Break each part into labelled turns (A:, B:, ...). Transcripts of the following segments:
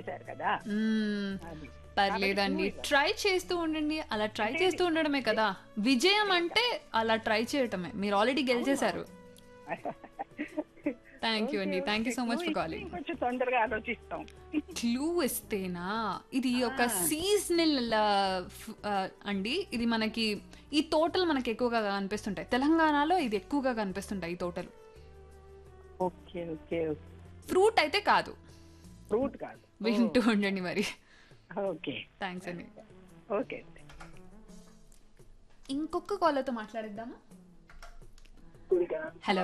A: చేశారు కదా
B: మ్మ్.
A: అది
B: పర్లేదండి ట్రై చేస్తూ ఉండండి అలా ట్రై చేస్తూ ఉండడమే కదా విజయం అంటే అలా ట్రై చేయటమే మీరు ఆల్రెడీ గెలిచేశారు థ్యాంక్ యూ అండి thank you so much for calling
A: కొంచెం తొందరగా ఆలోచిస్తాం
B: క్లూ ఇస్తేనా ఇది ఒక సీజనల్ అండి ఇది మనకి ఈ తోటలు మనకి ఎక్కువగా కనిపిస్తుంటాయి తెలంగాణలో ఇది ఎక్కువగా కనిపిస్తుంటాయి ఈ తోటలు
A: ఓకే ఓకే
B: ఫ్రూట్ అయితే కాదు
A: ఫ్రూట్ కాదు
B: వింటూ ఉండండి మరి
A: ఓకే
B: థ్యాంక్స్ అండి
A: ఓకే
B: ఇంకొక కాలర్తో మాట్లాడిద్దామా హలో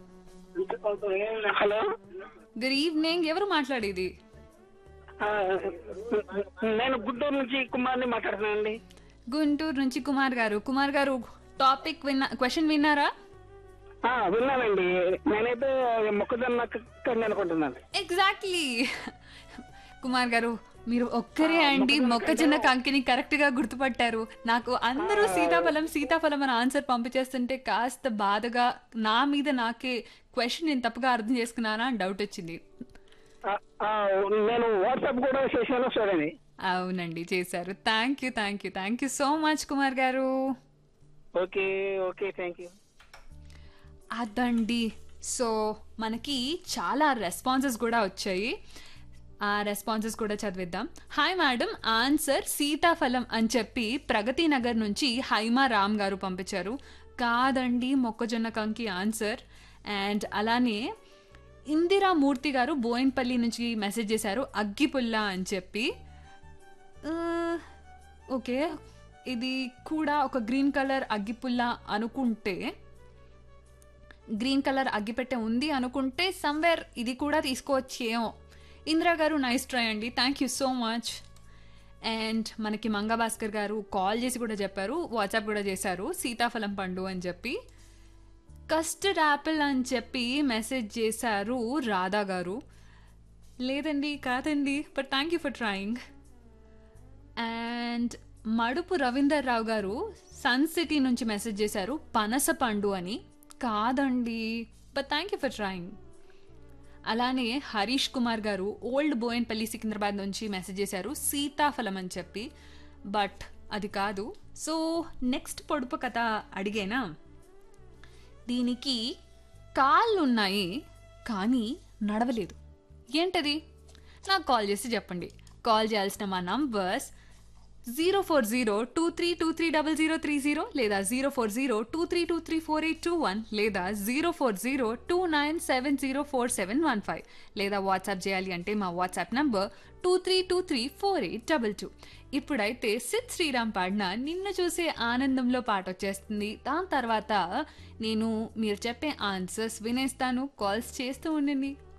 C: హలో
B: గుడ్ ఈవినింగ్ ఎవరు మాట్లాడేది
C: ఆ, నేను గుంటూరు నుంచి కుమార్ని మాట్లాడుతున్నానండి
B: గుంటూరు నుంచి కుమార్ గారు కుమార్ గారు టాపిక్ విన్నా క్వశ్చన్ విన్నారా
C: ఆ, విన్నానండి నేనైతే మొక్కజొన్న కంది అనుకుంటున్నాను
B: ఎగ్జాక్ట్లీ కుమార్ గారు మీరు ఒక్కరే అండి మొక్కజొన్న కంకిని కరెక్ట్ గా గుర్తుపట్టారు నాకు అందరూ సీతాఫలం సీతాఫలం అని ఆన్సర్ పంపించేస్తుంటే కాస్త బాధగా నా మీద నాకే క్వశ్చన్ నేను తప్పుగా అర్థం చేసుకున్నానా అని డౌట్ వచ్చింది
C: ఆ, ఆ, నేను వాట్సాప్ కూడా చేశాను చూడండి
B: అవునండి చేశారు thank you thank you thank you so much Kumar గారు
C: ఓకే ఓకే థ్యాంక్ యూ
B: అదండి సో మనకి చాలా రెస్పాన్సెస్ కూడా వచ్చాయి ఆ రెస్పాన్సెస్ కూడా చదివిద్దాం హాయ్ మేడం ఆన్సర్ సీతాఫలం అని చెప్పి ప్రగతి నగర్ నుంచి హైమా రామ్ గారు పంపించారు కాదండి మొక్కజొన్న కంకి ఆన్సర్ అండ్ అలానే ఇందిరా మూర్తి గారు బోయిన్పల్లి నుంచి మెసేజ్ చేశారు అగ్గిపుల్ల అని చెప్పి ఆ, ఓకే ఇది కూడా ఒక గ్రీన్ కలర్ అగ్గిపుల్ల అనుకుంటే గ్రీన్ కలర్ అగ్గిపెట్టె ఉంది అనుకుంటే సమ్వేర్ ఇది కూడా తీసుకోవచ్చేమో ఇందిరా గారు నైస్ ట్రై అండి thank you so much and మనకి మంగభాస్కర్ గారు కాల్ చేసి కూడా చెప్పారు వాట్సాప్ కూడా చేశారు సీతాఫలం పండు అని చెప్పి కస్టర్డ్ యాపిల్ అని చెప్పి మెసేజ్ చేశారు రాధా గారు లేదండి కాదండి but thank you for trying and Madupu Ravinder Rao గారు సన్ సిటీ నుంచి మెసేజ్ చేశారు పనస పండు అని కాదండి but thank you for trying అలానే హరీష్ కుమార్ గారు ఓల్డ్ బోయన్పల్లి సికింద్రాబాద్ నుంచి మెసేజ్ చేశారు సీతాఫలం అని చెప్పి బట్ అది కాదు సో నెక్స్ట్ పొడుపు కథ అడిగేనా దీనికి కాళ్ళు ఉన్నాయి కానీ నడవలేదు ఏంటది నాకు కాల్ చేసి చెప్పండి కాల్ చేయాల్సిన మా numbers zero four zero two three two three double zero three zero లేదా zero four zero two three two three four eight two one లేదా zero four zero two nine seven zero four seven one five లేదా WhatsApp చేయాలి అంటే మా WhatsApp number two three two three four eight double two ఇప్పుడైతే సిద్ శ్రీరామ్ పాడిన నిన్ను చూసే ఆనందంలో పాట వచ్చేస్తుంది దాని తర్వాత నేను మీరు చెప్పే ఆన్సర్స్ వినేస్తాను కాల్స్ చేస్తూ ఉండండి